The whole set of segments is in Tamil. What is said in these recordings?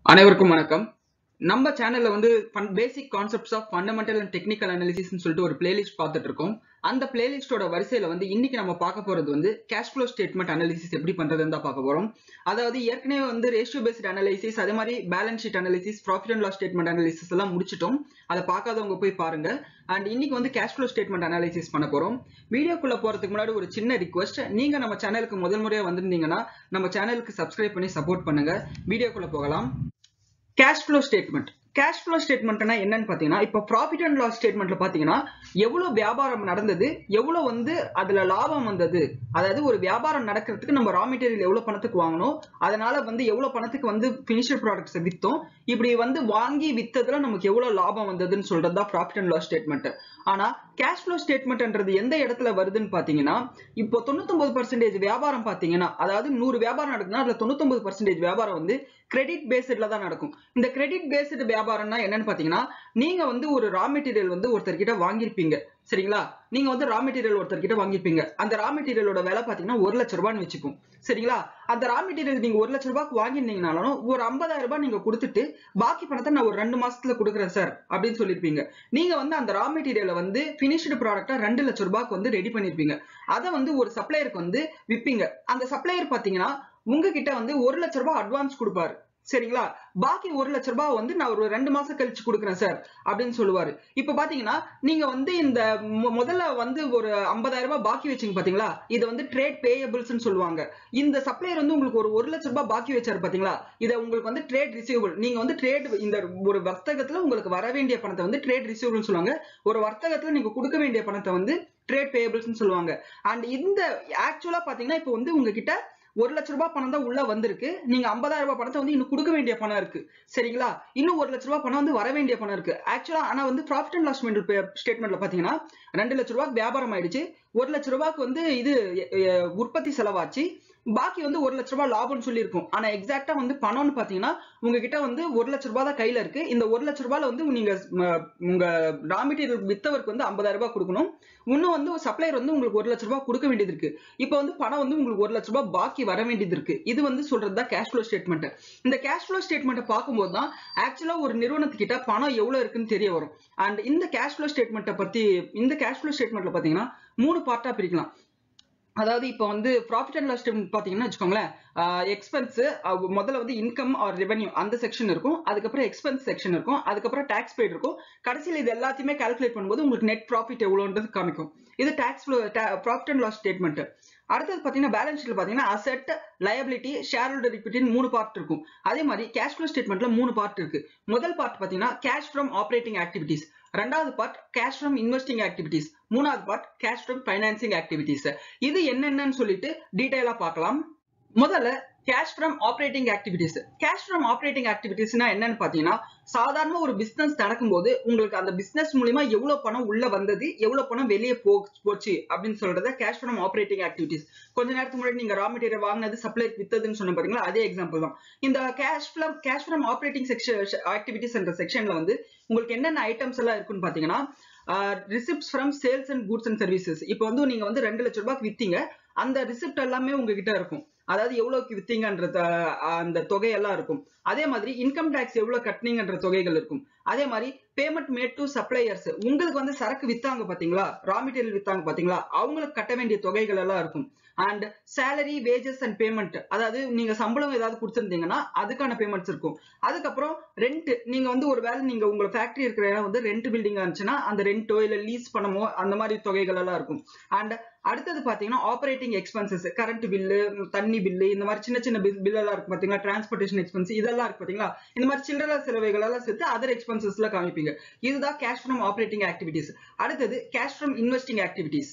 அனைவருக்கும் வணக்கம் நம்ம சேனல்ல வந்து basic concepts of fundamental and technical அனாலிசிஸ்னு சொல்லிட்டு ஒரு பிளேலிஸ்ட் பார்த்துட்டு இருக்கோம் அந்த பிளேலிஸ்டோட வரிசையில வந்து இன்னைக்கு நம்ம பார்க்க போறது வந்து கேஷ் ஃப்ளோ ஸ்டேட்மெண்ட் அனாலிசிஸ் எப்படி பண்றதுன்னு தான் பார்க்க போறோம் அதாவது ஏற்கனவே வந்து ரேஷியோ பேஸ்ட் அனாலிசிஸ் அதே மாதிரி balance sheet analysis profit and loss statement analysis எல்லாம் முடிச்சிட்டோம் அதை பார்க்காதவங்க போய் பாருங்க அண்ட் இன்னைக்கு வந்து கேஷ் ஃப்ளோ ஸ்டேட்மெண்ட் அனாலிசிஸ் பண்ண போறோம் வீடியோக்குள்ள போறதுக்கு முன்னாடி ஒரு சின்ன ரிக்வஸ்ட் நீங்க நம்ம சேனலுக்கு முதல் முறையா வந்திருந்தீங்கன்னா நம்ம சேனலுக்கு சப்ஸ்கிரைப் பண்ணி சப்போர்ட் பண்ணுங்க வீடியோக்குள்ள போகலாம் cash flow statement cash flow ஸ்டேட்மெண்ட்னா என்னன்னு பாத்தீங்கன்னா இப்போ ப்ராஃபிட் அண்ட் லாஸ் ஸ்டேட்மெண்ட்ல பாத்தீங்கன்னா எவ்வளவு வியாபாரம் நடந்தது எவ்வளவு வந்து அதுல லாபம் வந்தது அதாவது ஒரு வியாபாரம் நடக்கிறதுக்கு நம்ம ரா மெட்டீரியல் எவ்வளவு பணத்துக்கு வாங்கணும் அதனால வந்து எவ்வளவு பணத்துக்கு வந்து பினிஷர் ப்ராடக்ட்ஸ் வித்தோம் இப்படி வந்து வாங்கி வித்ததுல நமக்கு எவ்வளவு லாபம் வந்ததுன்னு சொல்றது தான் ப்ராஃபிட் அண்ட் லாஸ் ஸ்டேட்மெண்ட் ஆனா கேஷ் ஃப்ளோ ஸ்டேட்மெண்ட்ன்றது எந்த இடத்துல வருதுன்னு பாத்தீங்கன்னா இப்போ தொண்ணூத்தொன்பது பர்சன்டேஜ் வியாபாரம் பாத்தீங்கன்னா அதாவது நூறு வியாபாரம் நடக்குதுன்னா அதுல தொண்ணூத்தொன்பது பர்சன்டேஜ் வியாபாரம் வந்து கிரெடிட் பேஸ்ட்ல தான் நடக்கும் இந்த கிரெடிட் பேஸ்டு வியாபாரம்னா என்னன்னு பாத்தீங்கன்னா நீங்க வந்து ஒரு ரா மெட்டீரியல் வந்து ஒருத்தர் கிட்ட வாங்கியிருப்பீங்க சரிங்களா நீங்க வந்து ரா மெட்டீரியல் ஒருத்தர் கிட்ட வாங்கியிருப்பீங்க அந்த ரா மெட்டீரியலோட விலை பாத்தீங்கன்னா ஒரு லட்ச ரூபான்னு வச்சுப்போம் சரிங்களா அந்த ரா மெட்டீரியல் நீங்க ஒரு லட்ச ரூபாய்க்கு வாங்கியிருந்தீங்கனாலும் ஒரு ஐம்பதாயிரம் ரூபாய் நீங்க கொடுத்துட்டு பாக்கி பணத்தை நான் ஒரு ரெண்டு மாசத்துல கொடுக்குறேன் சார் அப்படின்னு சொல்லியிருப்பீங்க நீங்க வந்து அந்த ரா மெட்டீரியலை வந்து பினிஷ்டு ப்ராடக்டா ரெண்டு லட்ச ரூபாய்க்கு வந்து ரெடி பண்ணிருப்பீங்க அதை வந்து ஒரு சப்ளையருக்கு வந்து விப்பீங்க அந்த சப்ளையர் பாத்தீங்கன்னா உங்ககிட்ட வந்து ஒரு லட்ச ரூபாய் அட்வான்ஸ் கொடுப்பாரு சரிங்களா பாக்கி ஒரு லட்ச ரூபாய் வந்து நான் ஒரு ரெண்டு மாசம் கழிச்சு கொடுக்குறேன் சார் அப்படின்னு சொல்லுவாரு இப்ப பாத்தீங்கன்னா நீங்க வந்து இந்த முதல்ல வந்து ஒரு ஐம்பதாயிரம் ரூபாய் பாக்கி வச்சீங்க பாத்தீங்களா இது வந்து ட்ரேட் பேயபிள்ஸ் சொல்லுவாங்க இந்த சப்ளையர் வந்து உங்களுக்கு ஒரு ஒரு லட்ச ரூபாய் பாக்கி வச்சாரு பாத்தீங்களா இதை உங்களுக்கு வந்து ட்ரேட் ரிசீவபிள் நீங்க வந்து ட்ரேட் இந்த ஒரு வர்த்தகத்துல உங்களுக்கு வர வேண்டிய பணத்தை வந்து ட்ரேட் ரிசீவபிள் சொல்லுவாங்க ஒரு வர்த்தகத்துல நீங்க கொடுக்க வேண்டிய பணத்தை வந்து ட்ரேட் பேயபிள்ஸ் சொல்லுவாங்க அண்ட் இந்த ஆக்சுவலா பாத்தீங்கன்னா இப்போ வந்து உங்ககிட்ட ஒரு லட்ச ரூபாய் பணம் தான் உள்ள வந்திருக்கு நீங்க ஐம்பதாயிரம் ரூபாய் பணத்தை வந்து இன்னும் கொடுக்க வேண்டிய பணம் இருக்கு சரிங்களா இன்னும் ஒரு லட்ச ரூபாய் பணம் வந்து வர வேண்டிய பணம் இருக்கு ஆக்சுவலா ஆனா வந்து ப்ராஃபிட் அண்ட் லாஸ் ஸ்டேட்மெண்ட்ல பாத்தீங்கன்னா ரெண்டு லட்ச ரூபாய்க்கு வியாபாரம் ஆயிடுச்சு ஒரு லட்ச ரூபாய்க்கு வந்து இது உற்பத்தி செலவாச்சு பாக்கி வந்து ஒரு லட்ச ரூபாய் லாபம்னு சொல்லியிருக்கும் ஆனா எக்ஸாக்டா வந்து பணம்னு பாத்தீங்கன்னா உங்ககிட்ட வந்து ஒரு லட்ச ரூபாய் தான் கையில இருக்கு இந்த ஒரு லட்ச ரூபாயில வந்து நீங்க உங்க ரா மெட்டீரியல் வித்தவருக்கு வந்து ஐம்பதாயிரம் ரூபாய் கொடுக்கணும் இன்னும் வந்து சப்ளையர் வந்து உங்களுக்கு ஒரு லட்ச ரூபாய் கொடுக்க வேண்டியது இருக்கு இப்போ வந்து பணம் வந்து உங்களுக்கு ஒரு லட்ச ரூபாய் பாக்கி வர வேண்டியது இருக்கு இது வந்து சொல்றது தான் கேஷ் ஃப்ளோ ஸ்டேட்மெண்ட் இந்த கேஷ் ஃப்ளோ ஸ்டேட்மெண்ட் பார்க்கும்போது தான் ஆக்சுவலா ஒரு நிறுவனத்துக்கிட்ட பணம் எவ்வளவு இருக்குன்னு தெரிய வரும் அண்ட் இந்த கேஷ் ஃப்ளோ ஸ்டேட்மெண்ட்டை பத்தி இந்த கேஷ் ஃப்ளோ ஸ்டேட்மெண்ட்ல பாத்தீங்கன்னா மூணு பார்ட்டா பிரிக்கலாம் அதாவது இப்போ வந்து ப்ராஃபிட் அண்ட் லாஸ் ஸ்டேட்மெண்ட் பாத்தீங்கன்னா வச்சுக்கோங்களேன் எக்ஸ்பென்ஸ் முதல்ல வந்து இன்கம் ஆர் ரெவன்யூ அந்த செக்ஷன் இருக்கும் அதுக்கப்புறம் எக்ஸ்பென்ஸ் செக்ஷன் இருக்கும் அதுக்கப்புறம் டாக்ஸ் பெய்ட் இருக்கும் கடைசியில் இது எல்லாத்தையுமே கால்குலேட் பண்ணும்போது உங்களுக்கு நெட் ப்ராஃபிட் எவ்வளோன்றது காமிக்கும் இது tax flow profit and loss statement அடுத்தது பார்த்தீங்கன்னா பேலன்ஸ் ஷீட்ல பார்த்தீங்கன்னா அசெட் லயபிலிட்டி ஷேர் ஹோல்டர் இக்விட்டின்னு மூணு பார்ட் இருக்கும் அதே மாதிரி கேஷ் ஃப்ளோ ஸ்டேட்மெண்ட்ல மூணு பார்ட் இருக்கு முதல் பார்ட் பார்த்தீங்கன்னா கேஷ் ஃப்ரம் ஆப்ரேட்டிங் ஆக்டிவிட்டிஸ் ரெண்டாவது part cash from investing activities மூணாவது part cash from financing activities இது என்னென்னு சொல்லிட்டு டீடைலா பார்க்கலாம் முதல்ல cash from operating activities cash from operating ஆக்டிவிட்டிஸ்னா என்னன்னு பாத்தீங்கன்னா சாதாரண ஒரு பிசினஸ் நடக்கும்போது உங்களுக்கு அந்த பிசினஸ் மூலியமா எவ்வளவு பணம் உள்ள வந்தது எவ்வளவு பணம் வெளியே போ போச்சு அப்படின்னு சொல்றத கேஷ் ஃப்ரம் ஆப்ரேட்டிங் ஆக்டிவிட்டிஸ் கொஞ்ச நேரத்துக்கு முன்னாடி நீங்க ரா மெட்டீரியல் வாங்கினது சப்ளை வித்ததுன்னு சொன்ன பாத்தீங்களா அதே எக்ஸாம்பிள் தான் இந்த cash flow cash from operating section activities என்ற செக்ஷன்ல வந்து உங்களுக்கு என்னென்ன ஐட்டம்ஸ் எல்லாம் இருக்குன்னு பாத்தீங்கன்னா receipts from sales and goods and services இப்போ வந்து நீங்க வந்து ரெண்டு லட்ச ரூபாய்க்கு வித்தீங்க அந்த ரிசிப்ட் எல்லாமே உங்ககிட்ட இருக்கும் அதாவது எவ்வளவுக்கு வித்தீங்கன்ற அந்த தொகையெல்லாம் இருக்கும் அதே மாதிரி இன்கம் டேக்ஸ் எவ்வளவு கட்டினீங்கன்ற தொகைகள் இருக்கும் அதே மாதிரி பேமெண்ட் மேட் டு சப்ளையர்ஸ் உங்களுக்கு வந்து சரக்கு வித்தாங்க பாத்தீங்களா ரா மெட்டீரியல் வித்தாங்க பாத்தீங்களா அவங்களுக்கு கட்ட வேண்டிய தொகைகள் எல்லாம் இருக்கும் and salary wages and payment அதாவது நீங்க சம்பளம் ஏதாவது கொடுத்துருந்தீங்கன்னா அதுக்கான பேமெண்ட்ஸ் இருக்கும் அதுக்கப்புறம் ரெண்ட் நீங்க வந்து ஒரு வேலை நீங்க உங்க ஃபேக்டரி இருக்கிற இடம் வந்து ரெண்ட் பில்டிங்கா இருந்துச்சுன்னா அந்த ரெண்டோ இல்ல லீஸ் பண்ணமோ அந்த மாதிரி தொகைகள் எல்லாம் இருக்கும் அண்ட் அடுத்தது பாத்தீங்கன்னா ஆப்ரேட்டிங் எக்ஸ்பென்சஸ் கரண்ட் பில்லு தண்ணி பில்லு இந்த மாதிரி சின்ன சின்ன பில் எல்லாம் இருக்கு பாத்தீங்களா டிரான்ஸ்போர்டேஷன் எக்ஸ்பென்ஸ் இதெல்லாம் இருக்கு பாத்தீங்களா இந்த மாதிரி சில்லற செலவுகள் எல்லாம் சேர்த்து அதர் எக்ஸ்பென்சஸ்ல காமிப்பீங்க இதுதான் கேஷ் ஃப்ரம் ஆப்ரேட்டிங் ஆக்டிவிட்டிஸ் அடுத்தது கேஷ் ஃப்ரம் இன்வெஸ்டிங் ஆக்டிவிட்டிஸ்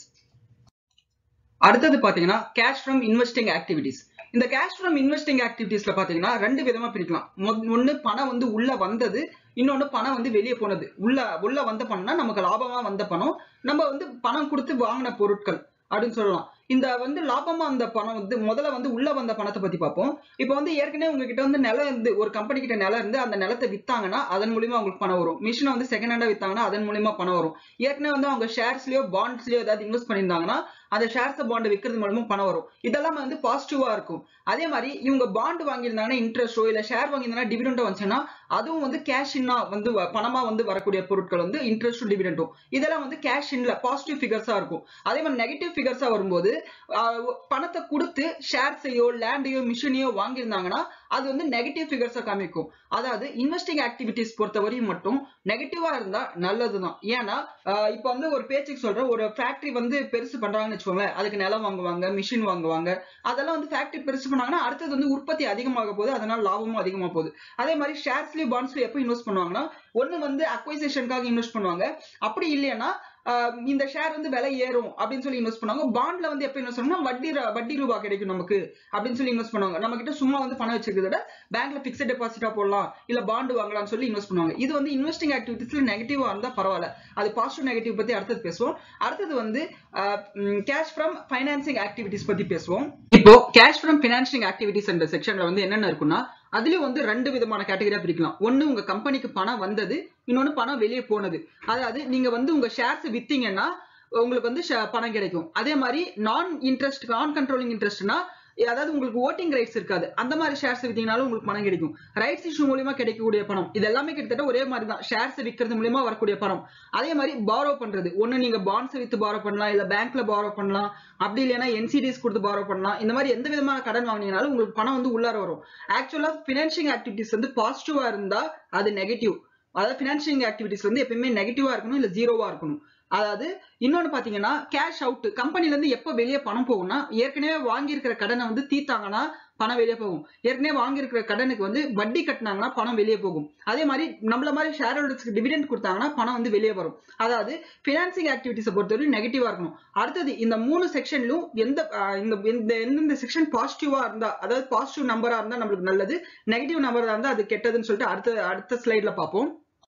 அடுத்தது பாத்தீங்கன்னா கேஷ் ஃப்ரம் இன்வெஸ்டிங் ஆக்டிவிட்டிஸ் இந்த கேஷ் ஃப்ரம் இன்வெஸ்டிங் ஆக்டிவிட்டிஸ்ல பாத்தீங்கன்னா ரெண்டு விதமா பிரிக்கலாம் ஒன்னு பணம் வந்து உள்ள வந்தது இன்னொன்னு பணம் வந்து வெளியே போனது உள்ள உள்ள வந்த பணம்னா நமக்கு லாபமா வந்த பணம் நம்ம வந்து பணம் கொடுத்து வாங்கின பொருட்கள் அப்படின்னு சொல்லலாம் இந்த வந்து லாபமா அந்த பணம் வந்து முதல்ல வந்து உள்ள வந்த பணத்தை பத்தி பார்ப்போம் இப்போ வந்து ஏற்கனவே உங்ககிட்ட வந்து நிலம் இருந்து ஒரு கம்பெனி கிட்ட நிலம் இருந்து அந்த நிலத்தை வித்தாங்கன்னா அதன் மூலியமா அவங்களுக்கு பணம் வரும் மிஷினை வந்து செகண்ட் ஹேண்டா வித்தாங்கன்னா அதன் மூலியமா பணம் வரும் ஏற்கனவே வந்து அவங்க ஷேர்ஸ்லயோ பாண்ட்ஸ்லயோ ஏதாவது இன்வெஸ்ட் பண்ணியிருந்தாங்கன்னா அந்த ஷேர்ஸ் பாண்ட் விற்கிறது மூலமும் பணம் வரும் இதெல்லாம் வந்து பாசிட்டிவா இருக்கும் அதே மாதிரி இவங்க பாண்ட் வாங்கியிருந்தாங்கன்னா இன்ட்ரெஸ்டோ இல்ல ஷேர் வாங்கியிருந்தாங்கன்னா டிவிடெண்டோ வந்துச்சுன்னா அதுவும் வந்து கேஷ் இன்னா வந்து வ- பணமா வந்து வரக்கூடிய பொருட்கள் வந்து இன்ட்ரெஸ்டும் டிவிடெண்டும் இதெல்லாம் வந்து கேஷ் இன்ல பாசிட்டிவ் ஃபிகர்ஸா இருக்கும் அதே மாதிரி நெகட்டிவ் ஃபிகர்ஸா வரும்போது ஆஹ், பணத்தை கொடுத்து ஷேர்ஸையோ லேண்டையோ மிஷினையோ வாங்கியிருந்தாங்கன்னா அது வந்து நெகட்டிவ் ஃபிகர்ஸா காமிக்கும் அதாவது இன்வெஸ்டிங் ஆக்டிவிட்டிஸ் பொறுத்தவரையும் மட்டும் நெகட்டிவா இருந்தா நல்லதுதான் ஏன்னா ஆஹ், இப்ப வந்து ஒரு பேச்சுக்கு சொல்றேன் ஒரு ஃபேக்டரி வந்து பெருசு பண்றாங்கன்னு வச்சுக்கோங்களேன் அதுக்கு நிலம் வாங்குவாங்க மிஷின் வாங்குவாங்க அதெல்லாம் வந்து ஃபேக்டரி பெருசு பண்ணாங்கன்னா அடுத்தது வந்து உற்பத்தி அதிகமாக போகுது அதனால லாபமும் அதிகமா போகுது அதே மாதிரி ஷேர்ஸ்லயும் பாண்ட்ஸ்லயும் எப்போ இன்வெஸ்ட் பண்ணுவாங்கன்னா ஒண்ணு வந்து அக்வைசேஷனுக்காக இன்வெஸ்ட் பண்ணுவாங்க அப்படி இல்லைன்னா ஆஹ் இந்த ஷேர் வந்து விலை ஏறும் அப்படின்னு சொல்லி இன்வெஸ்ட் பண்ணுவாங்க பாண்ட்ல வந்து எப்போ இன்வெஸ்ட் பண்ணா வட்டி ர- வட்டி ரூபா கிடைக்கும் நமக்கு அப்படின்னு சொல்லி இன்வெஸ்ட் பண்ணுவாங்க நம்ம கிட்ட சும்மா வந்து பணம் வச்சிருக்கிறத விட பேங்க்ல பிக்ஸட் டெபாசிட்டா போடலாம் இல்ல பாண்டு வாங்கலாம்னு சொல்லி இன்வெஸ்ட் பண்ணுவாங்க இது வந்து இன்வெஸ்டிங் ஆக்டிவிட்டிஸ்ல நெகட்டிவா இருந்தா பரவாயில்ல அது பாசிட்டிவ் நெகட்டிவ் பத்தி அடுத்தது பேசுவோம் அடுத்தது வந்து கேஷ் ஃப்ரம் ஃபைனான்சிங் ஆக்டிவிட்டிஸ் பத்தி பேசுவோம் இப்போ கேஷ் ஃப்ரம் ஃபினான்சிங் ஆக்டிவிட்டிஸ் என்ற செக்ஷன்ல வந்து என்னென்ன இருக்குன்னா அதுலயும் வந்து ரெண்டு விதமான கேட்டகரியா பிரிக்கலாம் ஒண்ணு உங்க கம்பெனிக்கு பணம் வந்தது இன்னொன்னு பணம் வெளியே போனது அதாவது நீங்க வந்து உங்க ஷேர்ஸ் வித்தீங்கன்னா உங்களுக்கு வந்து ஷ- பணம் கிடைக்கும் அதே மாதிரி நான் இன்ட்ரெஸ்ட் நான் கண்ட்ரோலிங் இன்ட்ரெஸ்ட்னா அதாவது உங்களுக்கு ஓட்டிங் ரைட்ஸ் இருக்காது அந்த மாதிரி ஷேர்ஸ் வித்தீங்கனாலும் உங்களுக்கு பணம் கிடைக்கும் ரைட்ஸ் இஷ்யூ மூலியமா கிடைக்கக்கூடிய பணம் இது எல்லாமே கிட்டத்தட்ட ஒரே மாதிரி தான் ஷேர்ஸ் விற்கிறது மூலியமா வரக்கூடிய பணம் அதே மாதிரி பாரோ பண்றது ஒண்ணு நீங்க பாண்ட்ஸ் வித்து பாரோ பண்ணலாம் இல்ல பேங்க்ல பாரோ பண்ணலாம் அப்படி இல்லைன்னா என்சிடிஸ் கொடுத்து பாரோ பண்ணலாம் இந்த மாதிரி எந்த விதமான கடன் வாங்கினீங்கனாலும் உங்களுக்கு பணம் வந்து உள்ளார வரும் ஆக்சுவலா பினான்சியல் ஆக்டிவிட்டிஸ் வந்து பாசிட்டிவா இருந்தா அது நெகட்டிவ் அதாவது பினான்சியல் ஆக்டிவிட்டிஸ் வந்து எப்பயுமே நெகட்டிவா இருக்கணும் இல்ல ஜீரோவா இருக்கணும் அதாவது இன்னொன்னு பாத்தீங்கன்னா கேஷ் அவுட் கம்பெனில இருந்து எப்ப வெளியே பணம் போகும்னா ஏற்கனவே வாங்கியிருக்கிற கடனை வந்து தீத்தாங்கன்னா பணம் வெளியே போகும் ஏற்கனவே வாங்கியிருக்கிற கடனுக்கு வந்து வட்டி கட்டினாங்கன்னா பணம் வெளியே போகும் அதே மாதிரி நம்மள மாதிரி ஷேர் ஹோல்டர்ஸ்க்கு டிவிடெண்ட் கொடுத்தாங்கன்னா பணம் வந்து வெளியே வரும் அதாவது பினான்சிங் ஆக்டிவிட்டிஸை பொறுத்தவரை நெகட்டிவா இருக்கணும் அடுத்தது இந்த மூணு செக்ஷன்லயும் எந்த ஆஹ் இந்த இந்த எந்தெந்த செக்ஷன் பாசிட்டிவா இருந்தா அதாவது பாசிட்டிவ் நம்பரா இருந்தா நம்மளுக்கு நல்லது நெகட்டிவ் நம்பரா இருந்தா அது கெட்டதுன்னு சொல்லிட்டு அடுத்த அடுத்த ஸ்லைட்ல பார்ப்போம்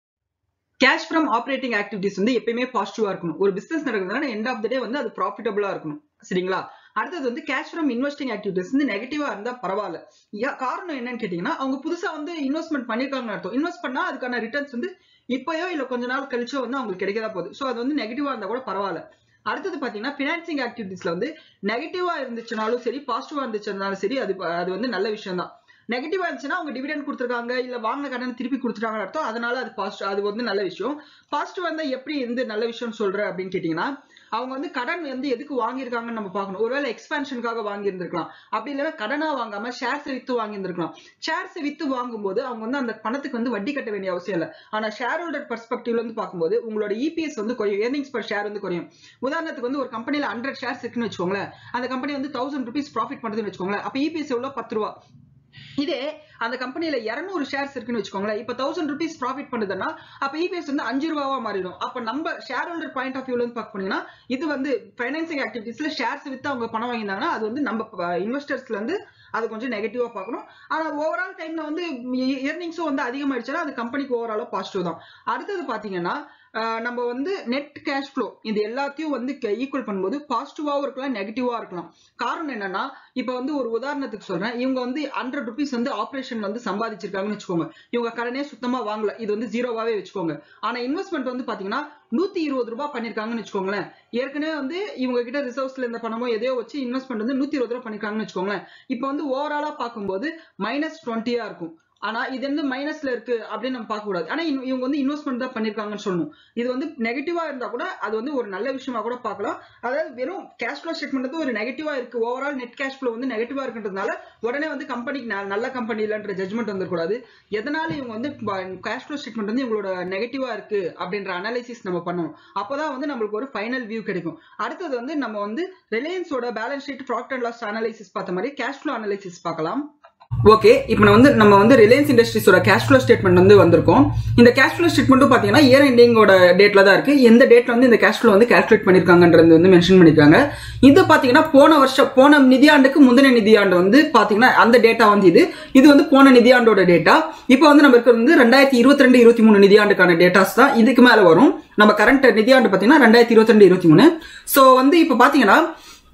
கேஷ் ஃப்ரம் ஆப்ரேட்டிங் ஆக்டிவிட்டிஸ் வந்து எப்பயுமே பாசிட்டிவா இருக்கணும் ஒரு பிசினஸ் நடக்குதுன்னா எண்ட் ஆஃப் த டே வந்து அது ப்ராஃபிட்டபிளா இருக்கணும் சரிங்களா அடுத்தது வந்து கேஷ் ஃப்ரம் இன்வெஸ்டிங் ஆக்டிவிட்டிஸ் வந்து நெகட்டிவா இருந்தா பரவாயில்ல யா- காரணம் என்னன்னு கேட்டீங்கன்னா அவங்க புதுசா வந்து இன்வெஸ்ட்மெண்ட் பண்ணிருக்காங்கன்னு அர்த்தம் இன்வெஸ்ட் பண்ணா அதுக்கான ரிட்டர்ன்ஸ் வந்து இப்பயோ இல்ல கொஞ்ச நாள் கழிச்சோ வந்து அவங்களுக்கு கிடைக்கதா போகுது சோ அது வந்து நெகட்டிவா இருந்தா கூட பரவாயில்ல அடுத்தது பாத்தீங்கன்னா பினான்சிங் ஆக்டிவிட்டிஸ்ல வந்து நெகட்டிவா இருந்துச்சுனாலும் சரி பாசிட்டிவா இருந்துச்சுனாலும் சரி அது ப- அது வந்து நல்ல விஷயம் தான் நெகட்டிவா இருந்துச்சுன்னா அவங்க டிவிடெண்ட் கொடுத்துருக்காங்க இல்ல வாங்கின கடனை திருப்பி கொடுத்துட்டாங்கன்னு அர்த்தம் அதனால அது பாசிட்டிவ் அது வந்து நல்ல விஷயம் பாசிட்டிவ் வந்தா எப்படி எந்த நல்ல விஷயம் சொல்ற அப்படின்னு கேட்டீங்கன்னா அவங்க வந்து கடன் வந்து எதுக்கு வாங்கியிருக்காங்கன்னு நம்ம பார்க்கணும் ஒருவேளை எக்ஸ்பான்ஷனுக்காக வாங்கி இருந்திருக்கலாம் அப்படி இல்லைன்னா கடனா வாங்காம ஷேர்ஸ் வித்து வாங்கி இருந்திருக்கலாம் ஷேர்ஸ் வித்து வாங்கும்போது அவங்க வந்து அந்த பணத்துக்கு வந்து வட்டி கட்ட வேண்டிய அவசியம் இல்லை ஆனா ஷேர் ஹோல்டர் பர்ஸ்பெக்டிவ்ல இருந்து பார்க்கும்போது உங்களோட இபிஎஸ் வந்து குறையும் ஏர்னிங்ஸ் per ஷேர் வந்து குறையும் உதாரணத்துக்கு வந்து ஒரு கம்பெனில ஹண்ட்ரட் ஷேர்ஸ் இருக்குன்னு வச்சுக்கோங்களேன் அந்த கம்பெனி வந்து தௌசண்ட் ருபீஸ் ப்ராஃபிட் பண்ணுதுன்னு வச்சுக்கோங்களேன் அப்ப இபிஎஸ் எவ்வளவு பத்து ரூபா இதே அந்த கம்பெனில 200 ஷேர்ஸ் இருக்குன்னு வச்சுக்கோங்களேன் இப்ப தௌசண்ட் ருபீஸ் ப்ராஃபிட் பண்ணுதுன்னா அப்ப இபிஎஸ் வந்து அஞ்சு ரூபாவா மாறிடும் அப்ப நம்ம ஷேர் ஹோல்டர் பாயிண்ட் ஆஃப் வியூல இருந்து பார்க்க போனீங்கன்னா இது வந்து ஃபைனான்சிங் ஆக்டிவிட்டிஸ்ல ஷேர்ஸ் வித்து அவங்க பணம் வாங்கியிருந்தாங்கன்னா அது வந்து நம்ம இன்வெஸ்டர்ஸ்ல இருந்து அது கொஞ்சம் நெகட்டிவா பார்க்கணும் ஆனா ஓவரால் டைம்ல வந்து இயர்னிங்ஸும் வந்து அதிகமாயிடுச்சுன்னா அது கம்பெனிக்கு ஓவராலா பாசிட்டிவ் தான் அடுத்தது பாத்தீங்கன்னா ஆஹ் நம்ம வந்து நெட் கேஷ் ஃப்ளோ இது எல்லாத்தையும் வந்து ஈக்குவல் பண்ணும்போது பாசிட்டிவாவும் இருக்கலாம் நெகட்டிவா இருக்கலாம் காரணம் என்னன்னா இப்ப வந்து ஒரு உதாரணத்துக்கு சொல்றேன் இவங்க வந்து ஹண்ட்ரட் ருபீஸ் வந்து ஆபரேஷன் வந்து சம்பாதிச்சிருக்காங்கன்னு வச்சுக்கோங்க இவங்க கடனே சுத்தமா வாங்கல இது வந்து ஜீரோவாவே வச்சுக்கோங்க ஆனா இன்வெஸ்ட்மெண்ட் வந்து பாத்தீங்கன்னா நூத்தி இருபது ரூபாய் பண்ணிருக்காங்கன்னு வச்சுக்கோங்களேன் ஏற்கனவே வந்து இவங்க கிட்ட ரிசர்வ்ஸ்ல இருந்த பணமோ எதையோ வச்சு இன்வெஸ்ட்மெண்ட் வந்து நூத்தி இருபது ரூபாய் பண்ணிருக்காங்கன்னு வச்சுக்கோங்களேன் இப்போ வந்து ஓவராலா பார்க்கும்போது மைனஸ் டுவெண்ட்டியா இருக்கும் ஆனா இது வந்து மைனஸ்ல இருக்கு அப்படின்னு நம்ம பார்க்க கூடாது ஆனா இவங்க இவங்க வந்து இன்வெஸ்ட்மெண்ட் தான் பண்ணிருக்காங்கன்னு சொல்லணும் இது வந்து நெகட்டிவா இருந்தா கூட அது வந்து ஒரு நல்ல விஷயமா கூட பார்க்கலாம் அதாவது வெறும் கேஷ் ஃப்ளோ ஸ்டேட்மெண்ட் வந்து ஒரு நெகட்டிவா இருக்கு ஓவரால் நெட் கேஷ் ஃப்ளோ வந்து நெகட்டிவா இருக்குன்றதுனால உடனே வந்து கம்பெனிக்கு நல்ல கம்பெனி இல்லைன்ற ஜட்மெண்ட் வந்துடக்கூடாது எதனால இவங்க வந்து கேஷ் ஃப்ளோ ஸ்டேட்மெண்ட் வந்து இவங்களோட நெகட்டிவா இருக்கு அப்படின்ற அனாலிசிஸ் நம்ம பண்ணணும் அப்பதான் வந்து நம்மளுக்கு ஒரு ஃபைனல் வியூ கிடைக்கும் அடுத்தது வந்து நம்ம வந்து ரிலையன்ஸோட balance sheet profit and loss analysis பார்த்த மாதிரி கேஷ் ஃப்ளோ அனாலிசிஸ் பார்க்கலாம் ஓகே இப்போ நான் வந்து நம்ம வந்து ரிலையன்ஸ் இண்டஸ்ட்ரீஸோட கேஷ் ஃப்ளோ ஸ்டேட்மெண்ட் வந்து வந்திருக்கோம் இந்த கேஷ் ஃப்ளோ ஸ்டேட்மெண்ட்டும் பார்த்தீங்கன்னா இயர் எண்டிங்கோட டேட்ல தான் இருக்கு எந்த டேட்ல வந்து இந்த கேஷ் ஃப்ளோ வந்து கால்குலேட் பண்ணிருக்காங்கன்றது வந்து மென்ஷன் பண்ணிருக்காங்க இது பார்த்தீங்கன்னா போன வருஷம் போன நிதியாண்டுக்கு முந்தின நிதியாண்டு வந்து பார்த்தீங்கன்னா அந்த டேட்டா வந்து இது இது வந்து போன நிதியாண்டோட டேட்டா இப்போ வந்து நம்ம இருக்கிறது வந்து ரெண்டாயிரத்தி இருபத்தி ரெண்டு இருபத்தி மூணு நிதியாண்டுக்கான டேட்டாஸ் தான் இதுக்கு மேல வரும் நம்ம கரண்ட் நிதியாண்டு பார்த்தீங்கன்னா ரெண்டாயிரத்தி இருபத்தி ரெண்டு இருபத்தி மூணு ஸோ வந்து இப்போ பார்த்தீங்கன்னா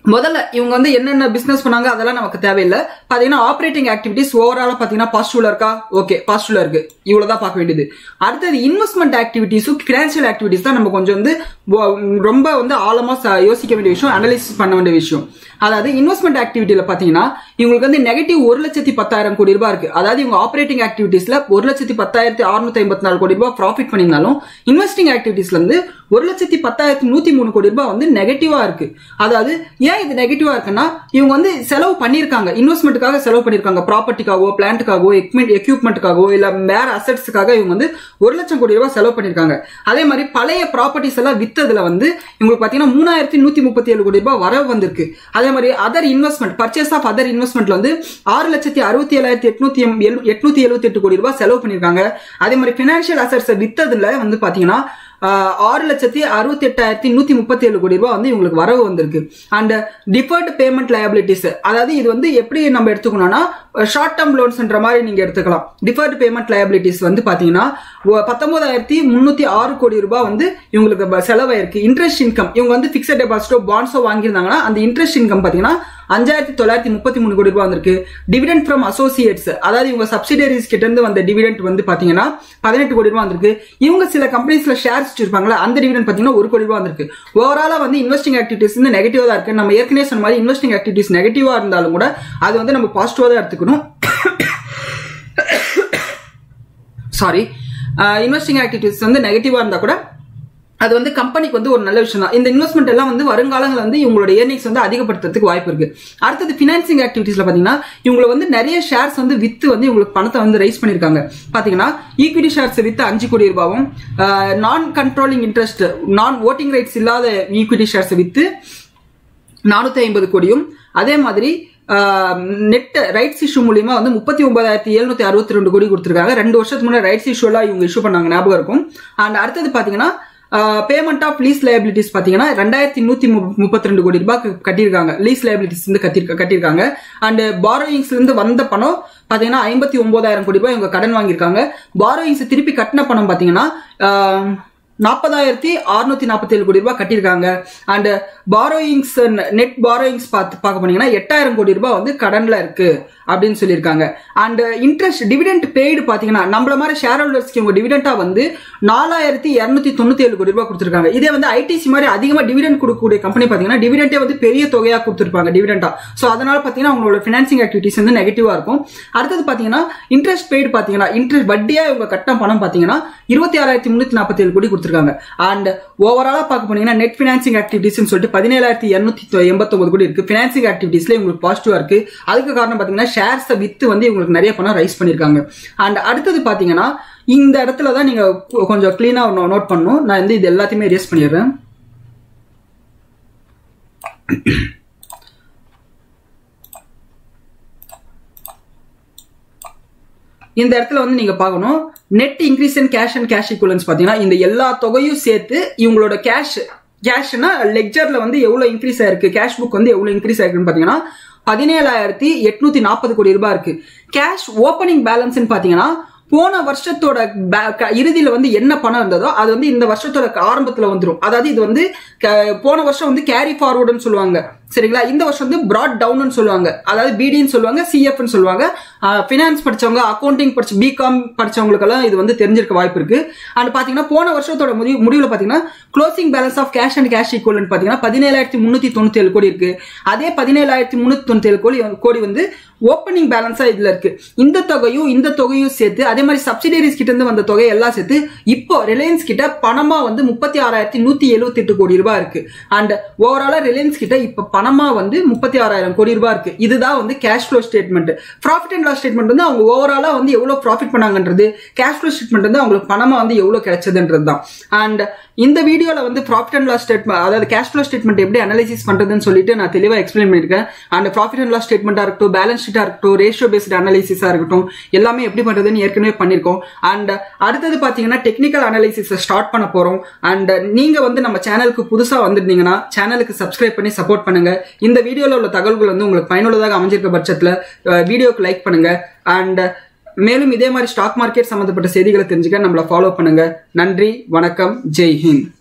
முதல்ல இவங்க வந்து என்னென்ன பிசினஸ் பண்ணாங்க அதெல்லாம் நமக்கு தேவையில்லை பாத்தீங்கன்னா ஆப்ரேட்டிங் ஆக்டிவிட்டிஸ் ஓவராலா பாத்தீங்கன்னா பாசிட்டிவ்ல இருக்கா ஓகே பாசிட்டிவ்ல இருக்கு இவ்வளவுதான் பார்க்க வேண்டியது அடுத்தது இன்வெஸ்ட்மெண்ட் ஆக்டிவிட்டிஸும் பினான்சியல் ஆக்டிவிட்டிஸ் தான் நம்ம கொஞ்சம் வந்து வ- ரொம்ப வந்து ஆழமா ச- யோசிக்க வேண்டிய விஷயம் அனலைசிஸ் பண்ண வேண்டிய விஷயம் அதாவது இன்வெஸ்ட்மெண்ட் ஆக்டிவிட்டியில பாத்தீங்கன்னா இவங்களுக்கு வந்து நெகட்டிவ் ஒரு லட்சத்தி பத்தாயிரம் கோடி ரூபாய் இருக்கு அதாவது இவங்க ஆப்ரேட்டிங் ஆக்டிவிட்டிஸ்ல ஒரு லட்சத்தி பத்தாயிரத்தி அறுநூத்தி ஐம்பத்தி நாலு கோடி ரூபாய் ப்ராஃபிட் பண்ணியிருந்தாலும் இன்வெஸ்டிங் ஆக்டிவிட்டிஸ்ல இருந்து ஒரு லட்சத்தி பத்தாயிரத்தி நூத்தி மூணு கோடி ரூபாய் வந்து நெகட்டிவா இருக்கு அதாவது ஏன் இது நெகட்டிவா இருக்குன்னா இவங்க வந்து செலவு பண்ணிருக்காங்க இன்வெஸ்ட்மெண்ட்டுக்காக செலவு பண்ணிருக்காங்க ப்ராப்பர்ட்டிக்காகவோ பிளான்ட்டுக்காகவோ எக்யூப்மெண்ட்டுக்காகவோ இல்ல வேற அசட்ஸுக்காக இவங்க வந்து ஒரு லட்சம் கோடி ரூபாய் செலவு பண்ணிருக்காங்க அதே மாதிரி பழைய ப்ராப்பர்ட்டிஸ் எல்லாம் வித்ததுல வந்து இவங்களுக்கு பாத்தீங்கன்னா மூணாயிரத்தி நூத்தி முப்பத்தி ஏழு கோடி ரூபாய் வரவு வந்திருக்கு அதே மாதிரி other investment purchase of other இன்வெஸ்ட்மெண்ட்ல வந்து ஆறு லட்சத்தி அறுபத்தி ஏழாயிரத்தி எட்நூத்தி எம்- எழு- எட்நூத்தி எழுபத்தி எட்டு கோடி ரூபாய் செலவு பண்ணிருக்காங்க அதே மாதிரி பினான்சியல் அசட்ஸ் வித்ததுல வந்து பாத்தீங்கன்னா ஆஹ், ஆறு லட்சத்தி அறுபத்தி எட்டாயிரத்தி நூத்தி முப்பத்தி ஏழு கோடி ரூபாய் வந்து இவங்களுக்கு வரவு வந்திருக்கு அண்ட் டிஃபர்டு பேமெண்ட் லயபிலிட்டிஸ் அதாவது இது வந்து எப்படி நம்ம எடுத்துக்கணும்னா ஷார்ட் டேர்ம் லோன்ஸ்ன்ற மாதிரி நீங்க எடுத்துக்கலாம் டிஃபர்டு பேமெண்ட் லயபிலிட்டிஸ் வந்து பாத்தீங்கன்னா ஒ- பத்தொன்பதாயிரத்தி முன்னூத்தி ஆறு கோடி ரூபாய் வந்து இவங்களுக்கு ப- செலவாயிருக்கு இன்ட்ரெஸ்ட் இன்கம் இவங்க வந்து பிக்சட் டெபாசிட்டோ பாண்ட்ஸோ வாங்கியிருந்தாங்கன்னா அந்த இன்ட்ரெஸ்ட் இன்கம் பாத்தீங்கன்னா அஞ்சாயிரத்தி தொள்ளாயிரத்தி முப்பத்தி மூணு கோடி ரூபாய் வந்திருக்கு டிவிடெண்ட் ஃப்ரம் அசோசியேட்ஸ் அதாவது இவங்க சப்சிடரிஸ் கிட்ட இருந்து வந்த டிவிடெண்ட் வந்து பாத்தீங்கன்னா பதினெட்டு கோடி ரூபாய் வந்திருக்கு இவங்க சில கம்பெனிஸ்ல ஷேர்ஸ் வச்சிருப்பாங்களா அந்த டிவிடெண்ட் பாத்தீங்கன்னா ஒரு கோடி ரூபாய் வந்திருக்கு ஓவராலா வந்து இன்வெஸ்டிங் ஆக்டிவிட்டிஸ் வந்து நெகட்டிவா தான் இருக்கு நம்ம ஏற்கனவே சொன்ன மாதிரி இன்வெஸ்டிங் ஆக்டிவிட்டிஸ் நெகட்டிவா இருந்தாலும் கூட அது வந்து நம்ம பாசிட்டிவா தான் எடுத்துக்கணும் சாரி இன்வெஸ்டிங் ஆக்டிவிட்டிஸ் வந்து நெகட்டிவா இருந்தா கூட அது வந்து கம்பெனிக்கு வந்து ஒரு நல்ல விஷயம் தான் இந்த இன்வெஸ்ட்மெண்ட் எல்லாம் வந்து வருங்காலங்களில் வந்து இவங்களோட ஏர்னிங்ஸ் வந்து அதிகப்படுத்துறதுக்கு வாய்ப்பு இருக்கு அடுத்தது ஃபினான்சிங் ஆக்டிவிட்டிஸ்ல பாத்தீங்கன்னா இவங்களை வந்து நிறைய ஷேர்ஸ் வந்து வித்து வந்து இவங்களுக்கு பணத்தை வந்து ரைஸ் பண்ணிருக்காங்க பாத்தீங்கன்னா ஈக்விட்டி ஷேர்ஸ் வித்து அஞ்சு கோடி ரூபாவும் non controlling interest non voting rights இல்லாத ஈக்விட்டி ஷேர்ஸ் வித்து நானூத்தி ஐம்பது கோடியும் அதே மாதிரி நெட் ரைட்ஸ் இஷ்யூ மூலியமா வந்து முப்பத்தி ஒன்பதாயிரத்தி எழுநூத்தி அறுபத்தி ரெண்டு கோடி கொடுத்துருக்காங்க ரெண்டு வருஷத்துக்கு முன்னாடி ரைட்ஸ் இஷ்யூ எல்லாம் இவங்க இஷ்யூ பண்ணாங்க ஞாபகம் இருக்கும் அண்ட் அடுத்தது பாத்தீங்கன்னா பேமெண்ட் ஆஃப் லீஸ் லைபிலிட்டிஸ் பாத்தீங்கன்னா ரெண்டாயிரத்தி நூத்தி முப்பத்தி ரெண்டு கோடி ரூபாய் கட்டியிருக்காங்க லீஸ் லைபிலிட்டிஸ் வந்து கட்டி- கட்டியிருக்காங்க அண்ட் பாரோயிங்ஸ்ல இருந்து வந்த பணம் பாத்தீங்கன்னா ஐம்பத்தி ஒன்பதாயிரம் கோடி ரூபாய் இவங்க கடன் வாங்கியிருக்காங்க பாரோயிங்ஸ் திருப்பி கட்டின பணம் பாத்தீங்கன்னா நாற்பதாயிரத்தி அறுநூத்தி நாற்பத்தி ஏழு கோடி ரூபாய் கட்டியிருக்காங்க அண்ட் பாரோயிங்ஸ் நெட் பாரோயிங்ஸ் பார்த்து பார்க்க போனீங்கன்னா எட்டாயிரம் கோடி ரூபாய் வந்து கடன்ல இருக்கு அப்படின்னு சொல்லியிருக்காங்க அண்ட் இன்ட்ரெஸ்ட் டிவிடெண்ட் பெய்டு பாத்தீங்கன்னா நம்மள மாதிரி ஷேர் ஹோல்டர்ஸ்க்கு இவங்க டிவிடெண்டா வந்து நாலாயிரத்தி இருநூத்தி தொண்ணூத்தி ஏழு கோடி ரூபாய் கொடுத்துருக்காங்க இதே வந்து ஐடிசி மாதிரி அதிகமா டிவிடெண்ட் கொடுக்கக்கூடிய கம்பெனி பாத்தீங்கன்னா டிவிடெண்டே வந்து பெரிய தொகையா கொடுத்துருப்பாங்க டிவிடெண்டா சோ அதனால பாத்தீங்கன்னா அவங்களோட பினான்சிங் ஆக்டிவிட்டிஸ் வந்து நெகட்டிவா இருக்கும் அடுத்தது பாத்தீங்கன்னா இன்ட்ரெஸ்ட் பெய்டு பாத்தீங்கன்னா இன்ட்ரெஸ்ட் வட்டியா இவங்க கட்டின பணம் பாத்தீங்கன்னா இருபத்தி ஆறாயிரத்தி முன்னூத்தி நாற்பத்தி ஏழு கோடி கொடுத்துருக்காங்க அண்ட் ஓவராலா பார்க்க போனீங்கன்னா நெட் பினான்சிங் ஆக்டிவிட்டிஸ் சொல்லிட்டு பதினேழாயிரத்தி இருநூத்தி எண்பத்தொன்பது கோடி இருக்கு பினான்சிங் ஆக்டிவிட்டிஸ்ல இவங்களுக்கு பாசிட்டிவா இருக்கு அதுக்கு காரணம் பாத்தீங்கன்னா ஷேர்ஸை வித்து வந்து இவங்களுக்கு நிறைய பணம் ரைஸ் பண்ணிருக்காங்க அண்ட் அடுத்தது பாத்தீங்கன்னா இந்த இடத்துல தான் நீங்க கொ- கொஞ்சம் கிளீனா நோட் பண்ணணும் நான் வந்து இது எல்லாத்தையுமே ரேஸ் பண்ணிடுறேன் இந்த இடத்துல வந்து நீங்க பார்க்கணும் net increase in cash and cash equivalents பாத்தீங்கன்னா இந்த எல்லா தொகையும் சேர்த்து இவங்களோட கேஷ் கேஷ்னா லெக்சர்ல வந்து எவ்வளவு இன்க்ரீஸ் ஆயிருக்கு கேஷ் புக் வந்து எவ்வளவு இன்க்ரீஸ் ஆயிருக்குன்னு பாத்தீங்கன்னா பதினேழாயிரத்தி எட்நூத்தி நாற்பது கோடி ரூபாய் இருக்கு கேஷ் ஓப்பனிங் பேலன்ஸ் பாத்தீங்கன்னா போன வருஷத்தோட பே- க- இறுதியில வந்து என்ன பணம் இருந்ததோ அது வந்து இந்த வருஷத்தோட ஆரம்பத்துல வந்துரும் அதாவது இது வந்து க- போன வருஷம் வந்து கேரி ஃபார்வர்டுன்னு சொல்லுவாங்க சரிங்களா இந்த வருஷம் வந்து பிராட் டவுன் சொல்லுவாங்க அதாவது பிடின்னு சொல்லுவாங்க சிஎஃப்னு சொல்லுவாங்க ஃபினான்ஸ் படிச்சவங்க அக்கௌண்டிங் படிச்ச பிகாம் படிச்சவங்களுக்கெல்லாம் இது வந்து தெரிஞ்சிருக்க வாய்ப்பு இருக்கு அண்ட் பாத்தீங்கன்னா போன வருஷத்தோட முடிவு முடிவுல பாத்தீங்கன்னா closing balance of cash and cash equal பாத்தீங்கன்னா பதினேழாயிரத்தி முன்னூத்தி தொண்ணூத்தி ஏழு கோடி இருக்கு அதே பதினேழாயிரத்தி முன்னூத்தி தொண்ணூத்தி ஏழு கோடி கோடி வந்து ஓப்பனிங் பேலன்ஸா இதுல இருக்கு இந்த தொகையும் இந்த தொகையும் சேர்த்து அதே மாதிரி சப்சிடரிஸ் கிட்ட இருந்து வந்த தொகை எல்லாம் சேர்த்து இப்போ ரிலையன்ஸ் கிட்ட பணமா வந்து முப்பத்தி ஆறாயிரத்தி நூத்தி எழுபத்தி எட்டு கோடி ரூபாய் இருக்கு அண்ட் ஓவராலா ரிலையன்ஸ் கிட்ட இப்ப பணமா வந்து முப்பத்தி ஆறாயிரம் கோடி ரூபாய் இருக்கு இதுதான் வந்து cash flow statement profit and loss statement வந்து அவங்க ஓவராலா வந்து எவ்வளவு ப்ராஃபிட் பண்ணாங்கன்றது கேஷ் ஃப்ளோ ஸ்டேட்மெண்ட் வந்து அவங்களுக்கு பணமா வந்து எவ்வளவு கிடைச்சதுன்றது தான் அண்ட் இந்த வீடியோல வந்து ப்ராஃபிட் அண்ட் லாஸ் ஸ்டேட்மெண்ட் அதாவது கேஷ் ஃப்ளோ ஸ்டேட்மெண்ட் எப்படி அனலைசிஸ் பண்றதுன்னு சொல்லிட்டு நான் தெளிவா எக்ஸ்பிளைன் பண்ணிருக்கேன் அண்ட் ப்ராஃபிட் அண்ட் லாஸ் ஸ்டேட்மெண்டா இருக்கட்டும் பேலன்ஸ் ஷீட்டா இருக்கட்டும் ரேஷியோ பேஸ்ட் அனலைசிஸா இருக்கட்டும் எல்லாமே எப்படி பண்றதுன்னு ஏற்கனவே பண்ணிருக்கோம் அண்ட் அடுத்தது பாத்தீங்கன்னா டெக்னிக்கல் அனலைசிஸ் ஸ்டார்ட் பண்ண போறோம் அண்ட் நீங்க வந்து நம்ம சேனலுக்கு புதுசா வந்திருந்தீங்கன்னா சேனலுக்கு சப்ஸ்கிரைப் பண்ணி சப்போர்ட் பண்ணுங்க இந்த வீடியோல உள்ள தகவல்கள் வந்து உங்களுக்கு பயனுள்ளதாக அமைஞ்சிருக்க பட்சத்துல அஹ், வீடியோக்கு லைக் பண்ணுங்க அண்ட் மேலும் இதே மாதிரி ஸ்டாக் மார்க்கெட் சம்பந்தப்பட்ட செய்திகளை தெரிஞ்சுக்க நம்மளை ஃபாலோ பண்ணுங்க நன்றி வணக்கம் ஜெய் ஹிந்த்